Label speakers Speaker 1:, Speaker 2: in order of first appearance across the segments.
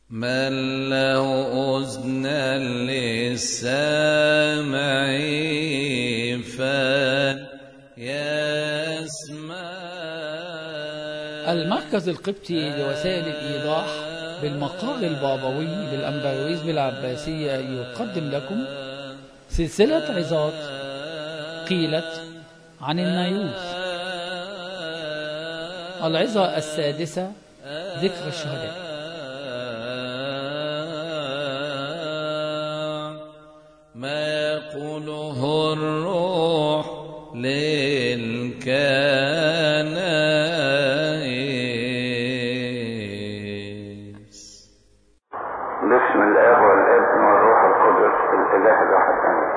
Speaker 1: من له أذنا للسامع فليسمع
Speaker 2: المركز القبطي لوسائل الإيضاح بالمقال البابوي للأنبرويزم العباسية يقدم لكم سلسلة عظات قيلت عن النايوس العظة السادسة ذكر الشهداء
Speaker 1: ما يقوله الروح للكنائس
Speaker 3: بسم الاب والابن والروح القدس الاله الواحد امين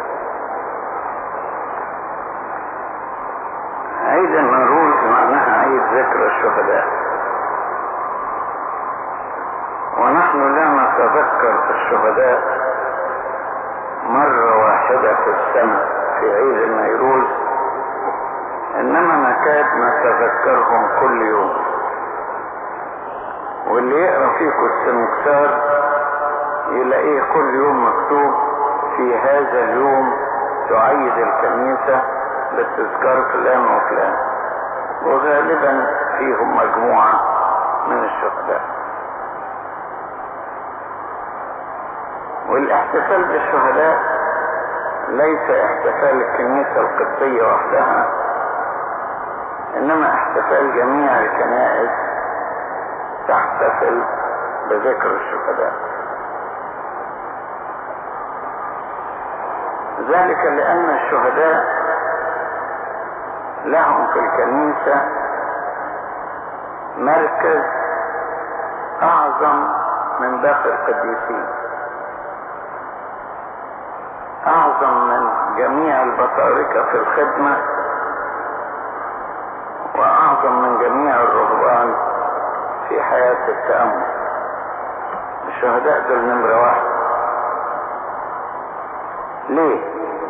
Speaker 3: عيد النوروز معناها عيد ذكر الشهداء ونحن لا نتذكر الشهداء مرة واحدة في السنة في عيد النيروز انما نكاد نتذكرهم كل يوم واللي يقرا فيكم السنكسار يلاقيه كل يوم مكتوب في هذا اليوم تعيد الكنيسة بتذكار فلان وفلان وغالبا فيهم مجموعة من الشهداء والاحتفال بالشهداء ليس احتفال الكنيسة القبطية وحدها انما احتفال جميع الكنائس تحتفل بذكر الشهداء ذلك لأن الشهداء لهم في الكنيسة مركز أعظم من باقي القديسين أعظم من جميع البطاركة في الخدمة وأعظم من جميع الرهبان في حياة التأمل الشهداء دول نمرة واحد ليه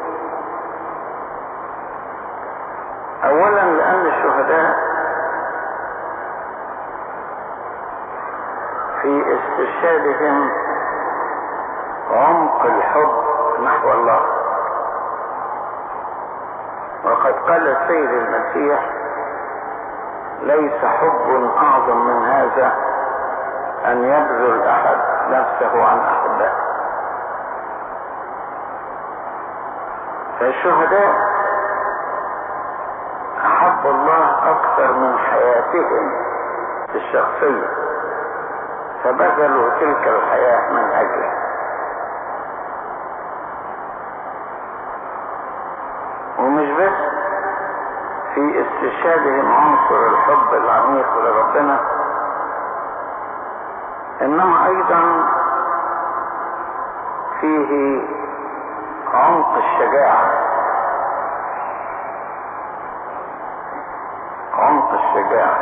Speaker 3: اولا لان الشهداء في استشهادهم عمق الحب نحو الله وقد قال السيد المسيح ليس حب اعظم من هذا ان يبذل احد نفسه عن احبائه فالشهداء احبوا الله اكثر من حياتهم الشخصية فبذلوا تلك الحياة من اجله ومش بس في استشهادهم عنصر الحب العميق لربنا انما ايضا فيه عمق الشجاعة عمق الشجاعة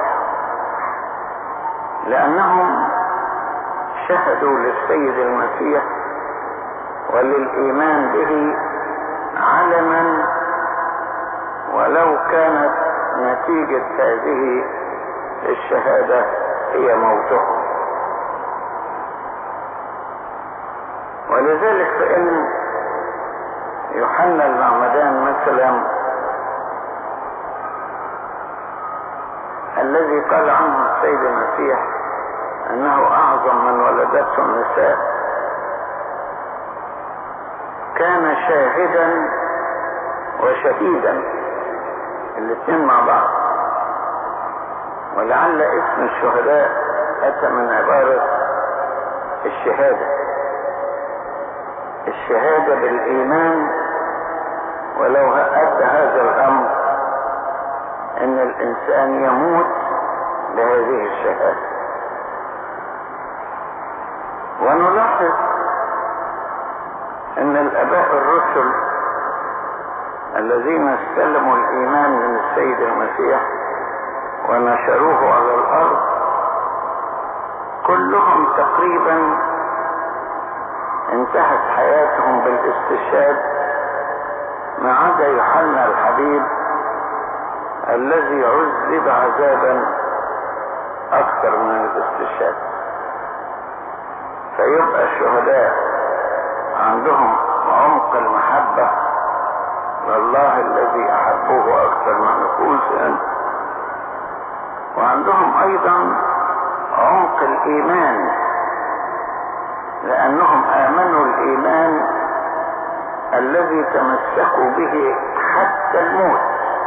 Speaker 3: لأنهم شهدوا للسيد المسيح وللإيمان به علما ولو كانت نتيجة هذه الشهادة هي موتهم ولذلك فإن يوحنا المعمدان مثلا الذي قال عنه السيد المسيح انه اعظم من ولدته النساء كان شاهدا وشهيدا الاثنين مع بعض ولعل اسم الشهداء اتى من عبارة الشهاده الشهادة بالإيمان ولو أدى هذا الأمر أن الإنسان يموت بهذه الشهادة ونلاحظ أن الآباء الرسل الذين استلموا الإيمان من السيد المسيح ونشروه على الأرض كلهم تقريبا انتهت حياتهم بالاستشهاد ما عدا يوحنا الحبيب الذي عذب عذابا اكثر من الاستشهاد فيبقى الشهداء عندهم عمق المحبة لله الذي أحبوه أكثر من نفوسهم وعندهم أيضا عمق الإيمان لأنهم آمنوا الإيمان الذي تمسكوا به حتى الموت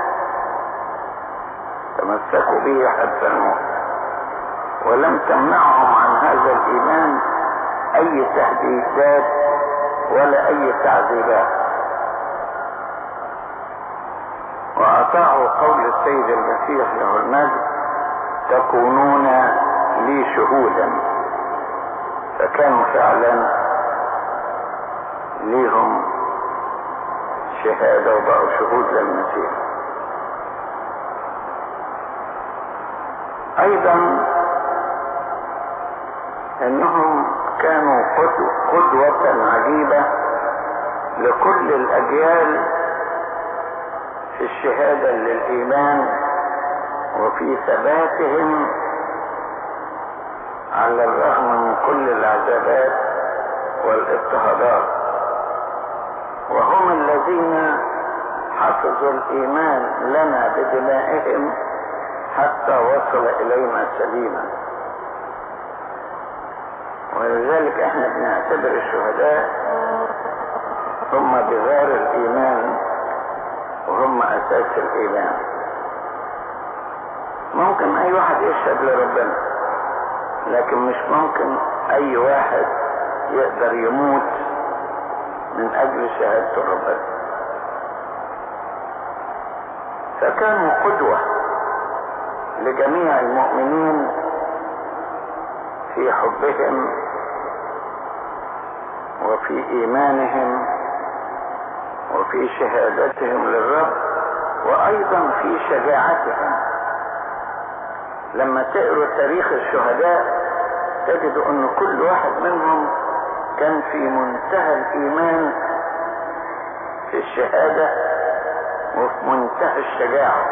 Speaker 3: تمسكوا به حتى الموت ولم تمنعهم عن هذا الإيمان أي تهديدات ولا أي تعذيبات وأطاعوا قول السيد المسيح له المجد تكونون لي شهودا فكانوا فعلا ليهم شهادة وبقوا شهود للمسيح ايضا انهم كانوا قدوة عجيبة لكل الاجيال في الشهادة للايمان وفي ثباتهم على الرغم من كل العذابات والاضطهادات وهم الذين حفظوا الايمان لنا بدمائهم حتى وصل الينا سليما ولذلك احنا بنعتبر الشهداء هم بغار الايمان وهم اساس الايمان ممكن اي واحد يشهد لربنا لكن مش ممكن اي واحد يقدر يموت من اجل شهادة ربنا فكانوا قدوة لجميع المؤمنين في حبهم وفي ايمانهم وفي شهادتهم للرب وايضا في شجاعتهم لما تقروا تاريخ الشهداء تجدوا ان كل واحد منهم كان في منتهى الايمان في الشهادة وفي منتهى الشجاعة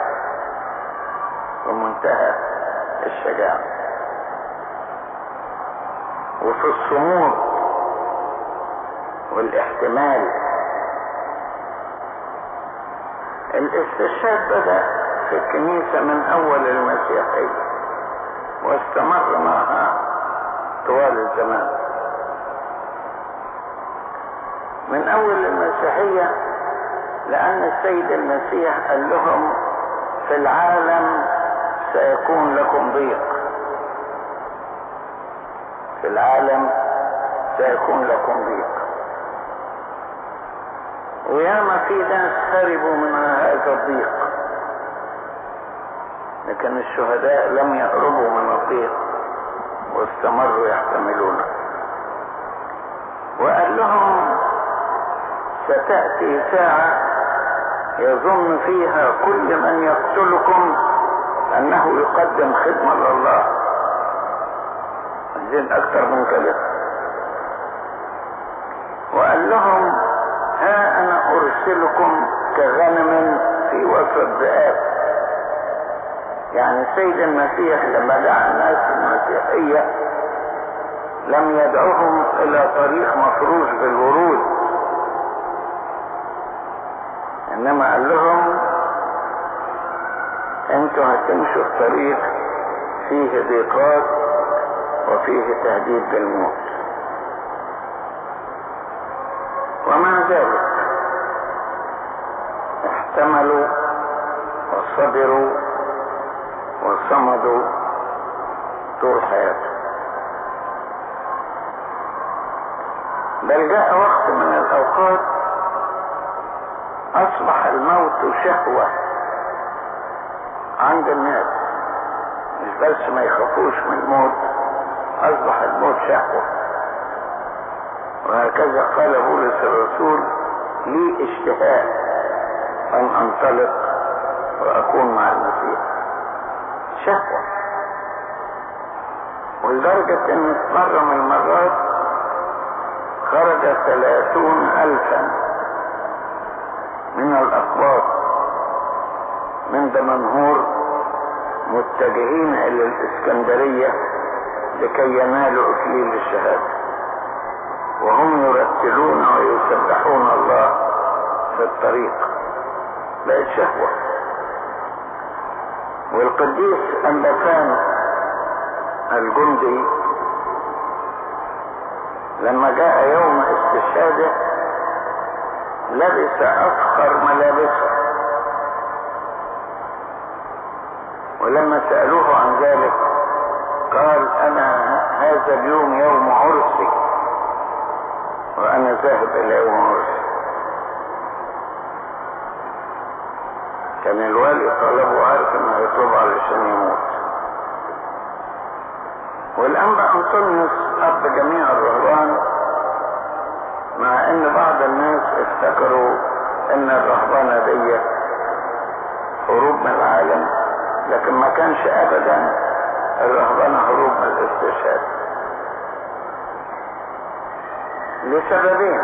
Speaker 3: ومنتهى الشجاعة وفي الصمود والاحتمال الاستشهاد بدأ في الكنيسة من أول المسيحية واستمر معها طوال الزمان من أول المسيحية لأن السيد المسيح قال لهم في العالم سيكون لكم ضيق في العالم سيكون لكم ضيق وياما في ناس هربوا من هذا الضيق لكن الشهداء لم يهربوا من الضيق واستمروا يحتملونه وقال لهم ستأتي ساعة يظن فيها كل من يقتلكم أنه يقدم خدمة لله عايزين أكثر من كده وقال لهم ها أنا أرسلكم كغنم في وسط ذئاب يعني السيد المسيح لما دعا الناس المسيحية لم يدعوهم إلى طريق مفروش بالورود إنما قال لهم أنتوا هتمشوا في طريق فيه ضيقات وفيه تهديد بالموت ومع ذلك احتملوا وصبروا وصمدوا طول حياتهم بل جاء وقت من الاوقات اصبح الموت شهوة عند الناس مش بس ما يخافوش من الموت اصبح الموت شهوة وهكذا قال بولس الرسول لي اشتهاء ان انطلق واكون مع المسيح شهوة ولدرجة ان في مرة من المرات خرج ثلاثون الفا من الاقباط من دمنهور متجهين الى الاسكندرية لكي ينالوا إكليل الشهادة وهم يرتلون ويسبحون الله في الطريق بقت شهوة والقديس أنبفان الجندي لما جاء يوم استشهاده لبس أفخر ملابسه ولما سألوه عن ذلك قال أنا هذا اليوم يوم عرسي وأنا ذاهب إلى يوم عرسي كان الوالي طلبه عارف انه هيطلبه علشان يموت والأنبا أنطونيوس أب جميع الرهبان مع ان بعض الناس افتكروا ان الرهبانة دي هروب من العالم لكن ما كانش ابدا الرهبانة هروب من الاستشهاد لسببين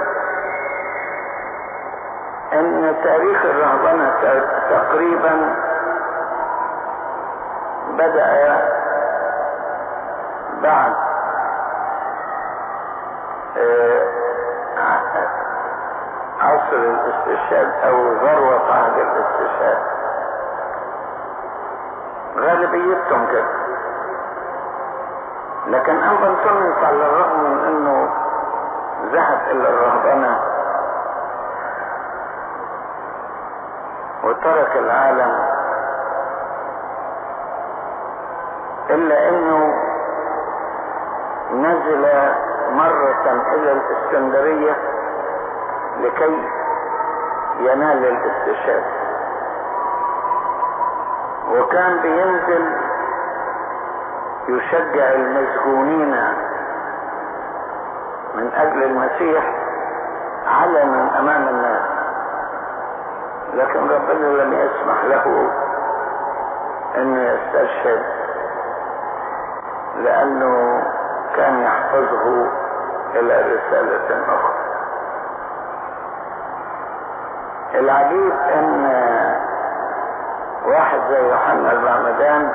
Speaker 3: ان تاريخ الرهبنة تقريبا بدأ بعد عصر الاستشهاد او ذروة عهد الاستشهاد غالبيتهم كده لكن ابا انطونيوس على الرغم من انه ذهب الى الرهبنة وترك العالم الا انه نزل مرة الى الاسكندرية لكي ينال الاستشهاد وكان بينزل يشجع المسجونين من اجل المسيح علنا امام الناس لكن ربنا لم يسمح له انه يستشهد لانه كان يحفظه الى رسالة اخرى العجيب ان واحد زي يوحنا المعمدان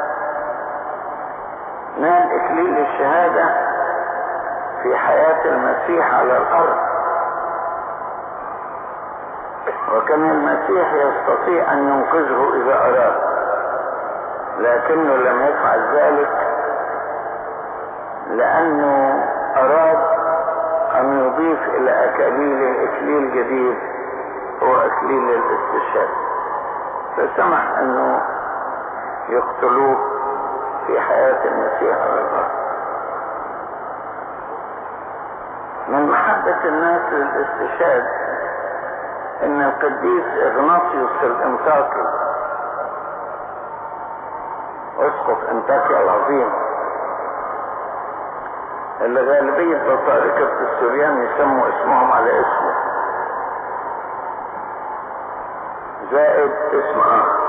Speaker 3: نال اكليل الشهادة في حياة المسيح على الارض وكان المسيح يستطيع ان ينقذه اذا اراد لكنه لم يفعل ذلك لانه اراد ان يضيف الى اكاليل اكليل جديد هو اكليل الاستشهاد فسمح انه يقتلوه في حياة المسيح على الارض من محبة الناس للاستشهاد ان القديس اغناطيوس الانطاكي اسقف انطاكيا العظيم اللي غالبية بطاركة السوريان يسموا اسمهم على اسمه زائد اسم اخر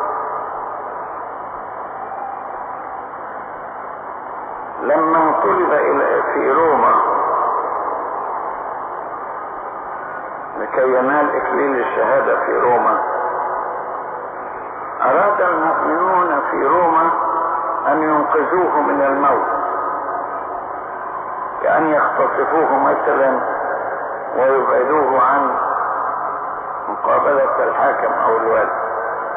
Speaker 3: لما انقلب الى في روما لكي ينال اكليل الشهادة في روما اراد المؤمنون في روما ان ينقذوه من الموت كأن يختطفوه مثلا ويبعدوه عن مقابلة الحاكم او الوالي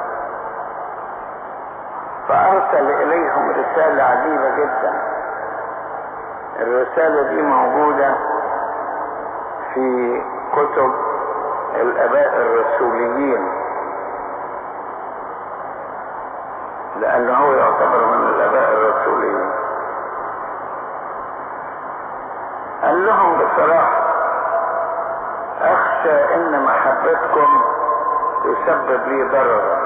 Speaker 3: فارسل اليهم رسالة عجيبة جدا الرسالة دي موجودة في كتب الاباء الرسوليين لانه هو يعتبر من الاباء الرسوليين قال لهم بصراحة اخشى ان محبتكم تسبب لي ضررا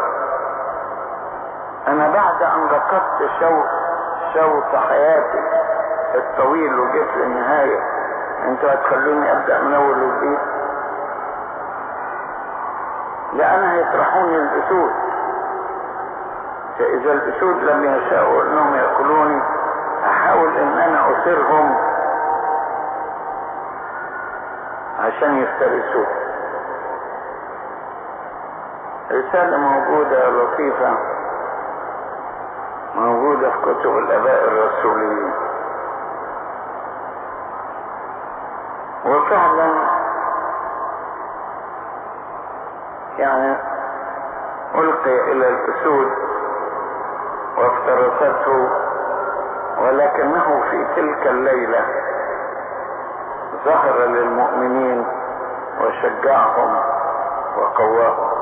Speaker 3: انا بعد ان ركضت شوط شوط حياتي الطويل وجيت للنهاية انتوا هتخلوني ابدأ من اول وجديد لان هيطرحوني الاسود فاذا الاسود لم يشاءوا انهم ياكلوني احاول ان انا اثيرهم عشان يفترسوه رسالة موجودة لطيفة موجودة في كتب الآباء الرسوليين وفعلا يعني ألقي إلى الأسود وافترسته ولكنه في تلك الليلة ظهر للمؤمنين وشجعهم وقواهم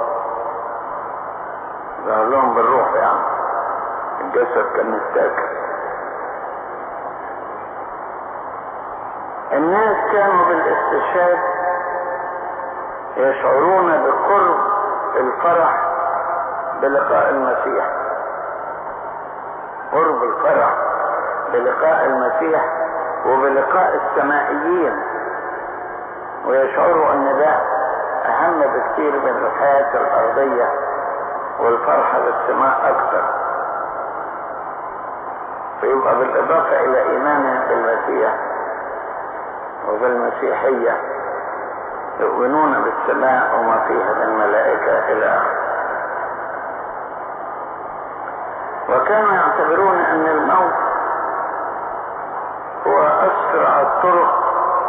Speaker 3: ظهر لهم بالروح يعني الجسد كان متاكل الناس كانوا بالاستشهاد يشعرون بقرب الفرح بلقاء المسيح قرب الفرح بلقاء المسيح وبلقاء السمائيين ويشعروا ان ده اهم بكثير من الحياة الارضية والفرحة بالسماء اكثر فيبقى بالاضافة الى ايمانهم بالمسيح وبالمسيحية يؤمنون بالسماء وما فيها من ملائكة الى اخره وكانوا يعتبرون ان الموت هو اسرع الطرق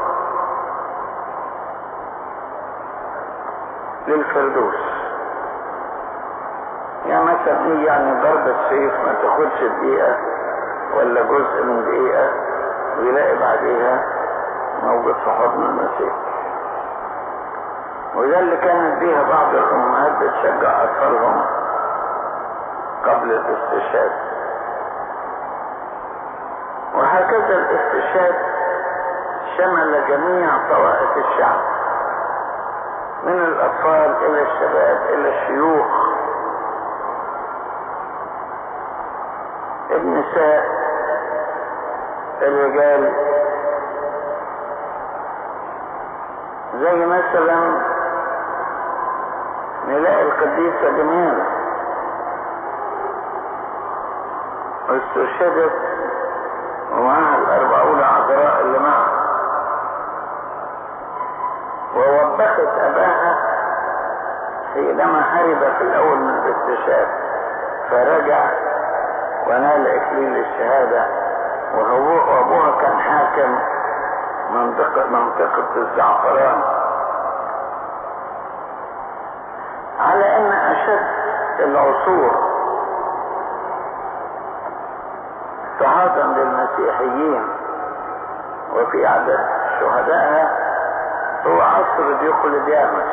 Speaker 3: للفردوس يعني مثلا ايه يعني ضرب السيف ما تاخدش دقيقة ولا جزء من دقيقة ويلاقي بعديها موجود في حضن المسيح وده اللي كانت بيها بعض الامهات بتشجع اطفالهم قبل الاستشهاد وهكذا الاستشهاد شمل جميع طوائف الشعب من الاطفال الى الشباب الى الشيوخ النساء الرجال زي مثلا نلاقي القديسة جميلة واستشهدت ومعها الأربعون عذراء اللي معها ووبخت أباها حينما هرب في الأول من الاستشهاد فرجع ونال إكليل الشهادة وهو وأبوها كان حاكم منطقة منطقة الزعفران على أن أشد العصور اضطهادا للمسيحيين وفي عدد شهدائها هو عصر ديوقليديانوس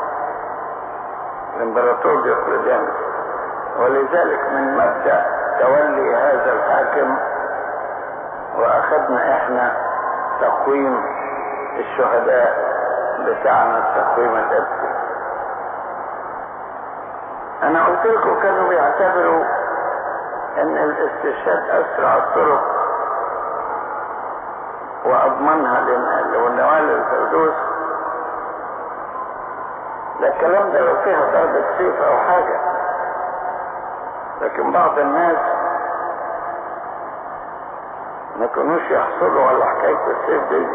Speaker 3: الامبراطور ديوقليديانوس ولذلك من مبدأ تولي هذا الحاكم واخذنا احنا تقويم الشهداء بتاعنا التقويم الابدي انا قلت لكم كانوا بيعتبروا ان الاستشهاد اسرع الطرق واضمنها لنوال الفردوس ده الكلام ده لو فيها ضربة سيف او حاجة لكن بعض الناس ما كانوش يحصلوا على حكاية السيف دي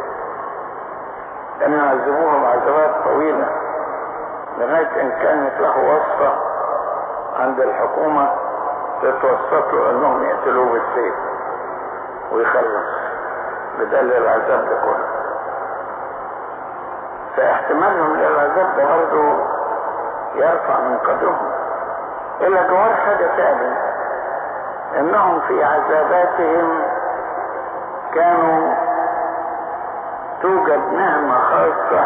Speaker 3: كانوا يعذبوهم عذابات طويلة لغاية ان كانت له وصفة عند الحكومة تتوسطوا انهم يقتلوه بالسيف ويخلص بدل العذاب ده كله فاحتمالهم للعذاب ده برضه يرفع من قدرهم الى جوار حاجة تاني انهم في عذاباتهم كانوا توجد نعمة خاصة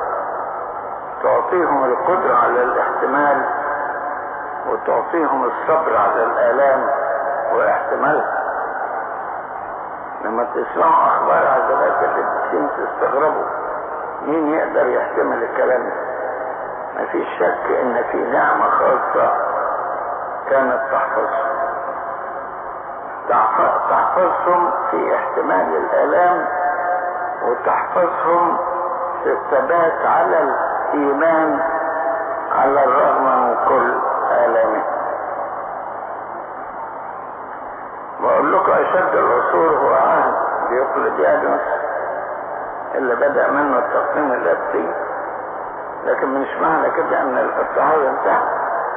Speaker 3: تعطيهم القدرة على الاحتمال وتعطيهم الصبر على الآلام واحتمالها لما تسمعوا أخبار عذابات القديسين تستغربوا مين يقدر يحتمل الكلام ده مفيش شك ان في نعمة خاصة كانت تحفظهم تحفظهم في احتمال الآلام وتحفظهم في الثبات على الإيمان على الرغم من كل آلامه بقول لكم أشد العصور هو عهد ديوقليديانوس اللي بدأ منه التقسيم النفسي لكن مش معنى كده ان الاضطهاد انتهى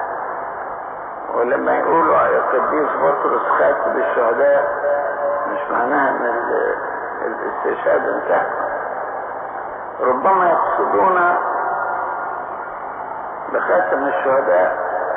Speaker 3: ولما يقولوا يا القديس بطرس خاتم الشهداء مش معناها ان الاستشهاد انتهى ربما يقصدون بخاتم الشهداء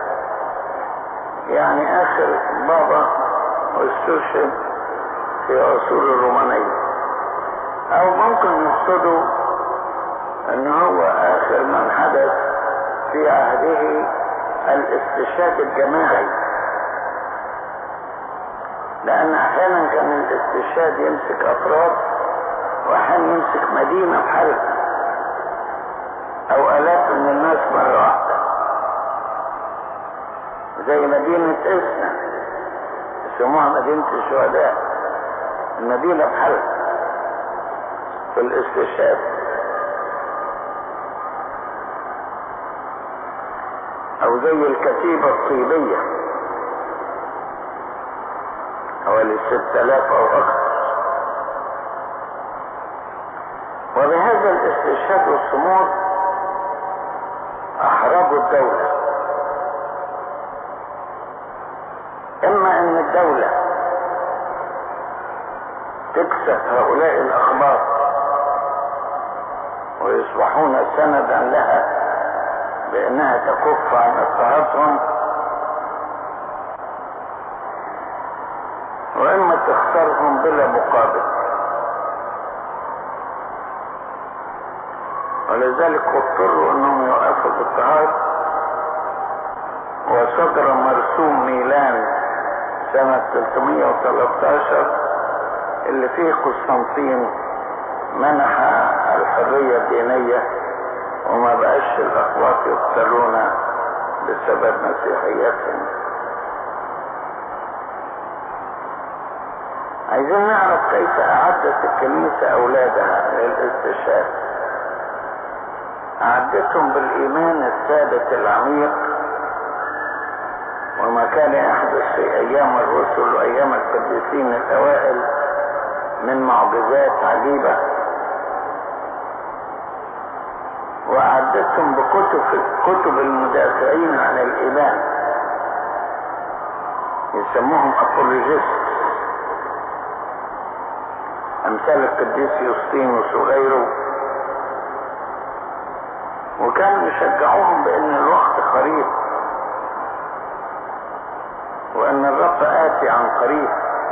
Speaker 3: يعني اخر بابا واستشهد في عصور الرومانية او ممكن يقصدوا ان هو اخر من حدث في عهده الاستشهاد الجماعي لان احيانا كان الاستشهاد يمسك افراد واحيانا يمسك مدينة بحالها او الاف من الناس مرة واحدة زي مدينة اسنا يسموها مدينة الشهداء المدينة بحالها في الاستشهاد او زي الكتيبة الطيبية حوالي ست الاف او اكثر وبهذا الاستشهاد والصمود احرجوا الدولة اما ان الدولة تكسب هؤلاء الاخبار ويصبحون سندا لها بانها تكف عن اضطهادهم واما تخسرهم بلا مقابل ولذلك اضطروا انهم يوقفوا الاضطهاد وصدر مرسوم ميلان سنة 313 اللي فيه قسطنطين منح الحرية الدينية وما بقاش الاخوات يقتلون بسبب مسيحيتهم عايزين نعرف كيف اعدت الكنيسة اولادها للاستشهاد اعدتهم بالايمان الثابت العميق وما كان يحدث في ايام الرسل وايام القديسين الاوائل من معجزات عجيبه وأعدتهم بكتب كتب المدافعين عن الإيمان يسموهم أبولوجيست أمثال القديس يوسطينوس وغيره وكانوا يشجعوهم بأن الوقت قريب وأن الرب آتي عن قريب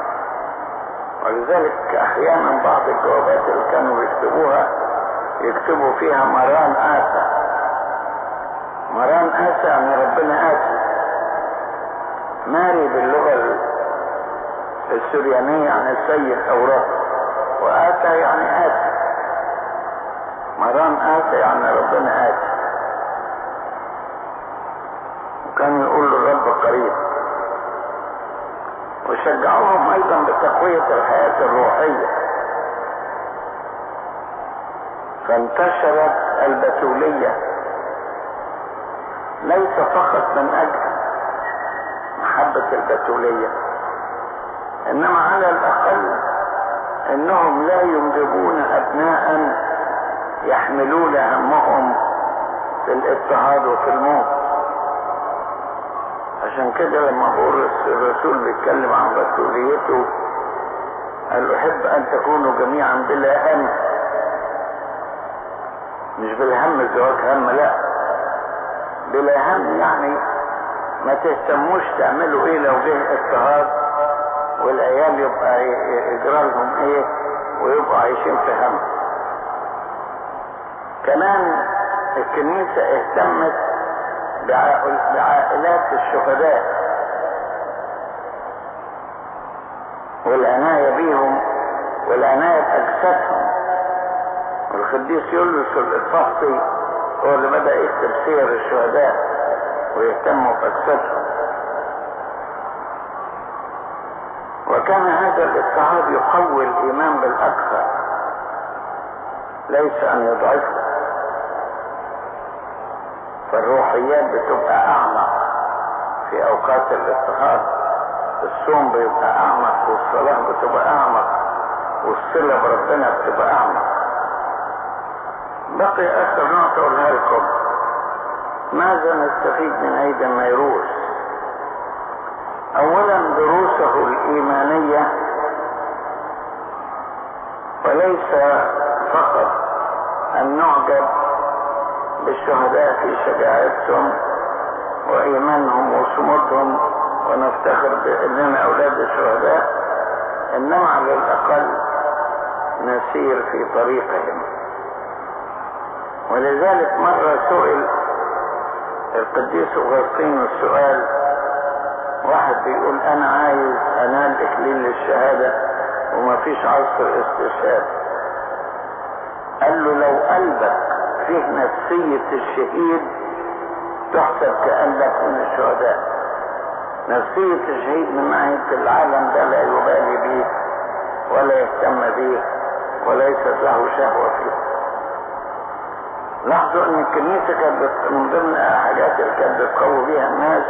Speaker 3: ولذلك أحيانا بعض الجوابات اللي كانوا يكتبوها يكتبوا فيها مران آسى مران آسى يعني ربنا آتي ماري باللغة السريانية يعني السيد أو رب وآتى يعني آتي مران آتى يعني ربنا آتي وكانوا يقولوا الرب قريب وشجعوهم أيضا بتقوية الحياة الروحية فانتشرت البتولية ليس فقط من أجل محبة البتولية إنما على الأقل إنهم لا ينجبون أبناء يحملون همهم في الاضطهاد وفي الموت عشان كده لما بقول الرسول بيتكلم عن بتوليته قال أحب أن تكونوا جميعا بلا هم مش بالهم الزواج هم لا بلا هم يعني ما تهتموش تعملوا ايه لو جه اضطهاد والعيال يبقى يجرى لهم ايه ويبقوا عايشين في هم كمان الكنيسة اهتمت بعائلات الشهداء والعناية بيهم والعناية بأجسادهم والقديس يولس الإفاقي هو اللي بدأ يكتب سير الشهداء ويهتموا بأجسادهم وكان هذا الاضطهاد يقوي الإيمان بالأكثر ليس أن يضعفه فالروحيات بتبقى أعمق في أوقات الاضطهاد الصوم بيبقى أعمق والصلاة بتبقى أعمق والصلة بربنا بتبقى أعمق بقي اخر نقطة اقولها لكم ماذا نستفيد من ايضا النيروز اولا دروسه الايمانية وليس فقط أن نعجب بالشهداء في شجاعتهم وإيمانهم وصمودهم ونفتخر بأننا أولاد الشهداء إنما على الأقل نسير في طريقهم ولذلك مرة سئل القديس أغسطين السؤال واحد بيقول أنا عايز أنال إكليل للشهادة وما فيش عصر استشهاد قال له لو قلبك فيه نفسية الشهيد تحسب كأنك من الشهداء نفسية الشهيد من ناحية العالم ده لا يبالي به ولا يهتم به وليست له شهوة فيه لاحظوا ان الكنيسة كانت من ضمن الحاجات اللي كانت بتقوي بيها الناس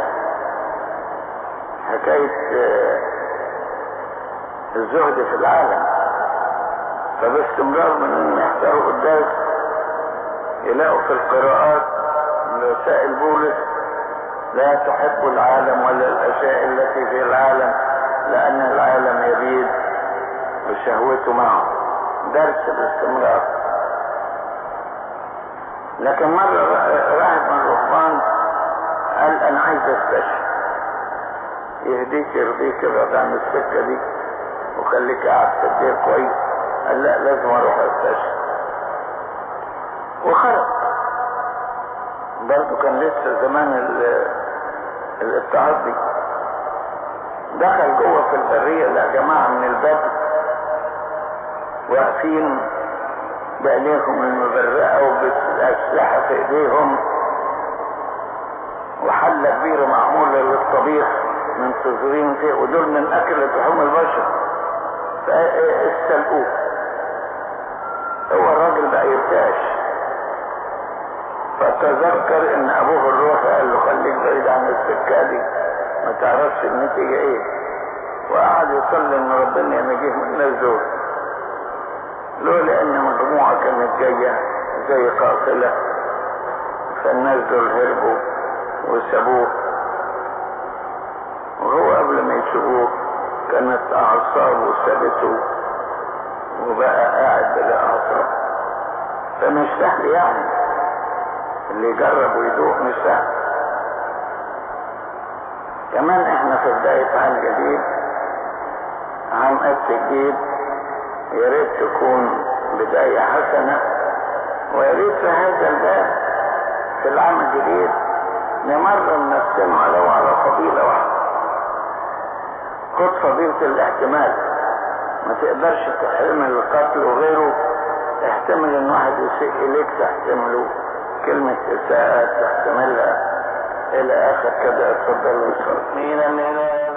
Speaker 3: حكاية الزهد في العالم فباستمرار من ان يحضروا قداس يلاقوا في القراءات من رسائل بولس لا تحب العالم ولا الاشياء التي في العالم لان العالم يبيد وشهوته معه درس باستمرار لكن مرة راهب من الرهبان قال انا عايز استشهد يهديك يرضيك ابعد عن السكة دي وخليك قاعد في الدير كويس قال لا لازم اروح استشهد وخرج برضه كان لسه زمان الاضطهاد دي دخل جوه في البرية لا جماعة من البدو واقفين بأيديهم المبرقة وبالأسلحة في ايديهم وحلة كبيرة معمولة للطبيخ منتظرين فيه ودول من أكل لحوم البشر فاستلقوه هو الراجل بقى يرتاش فتذكر ان ابوه الروح قال له خليك بعيد عن السكة دي ما تعرفش النتيجة ايه وقعد يصلي ان ربنا ينجيه من الناس دول لولا ان مجموعة كانت جاية زي قافلة فالناس دول هربوا وسابوه وهو قبل ما يسيبوه كانت اعصابه سابته وبقى قاعد بلا اعصاب فمش سهل يعني اللي يجرب ويدوق مش سهل كمان احنا في بداية عام جديد عام قبس جديد يا ريت تكون بداية حسنة ويا ريت في هذا الباب في العام الجديد نمرن نفسنا ولو على فضيلة واحدة خد فضيلة الاحتمال ما تقدرش تحتمل القتل وغيره احتمل ان واحد يسيء اليك تحتمله كلمة اساءة تحتملها الى اخر كده اتفضل وصل
Speaker 1: من الإله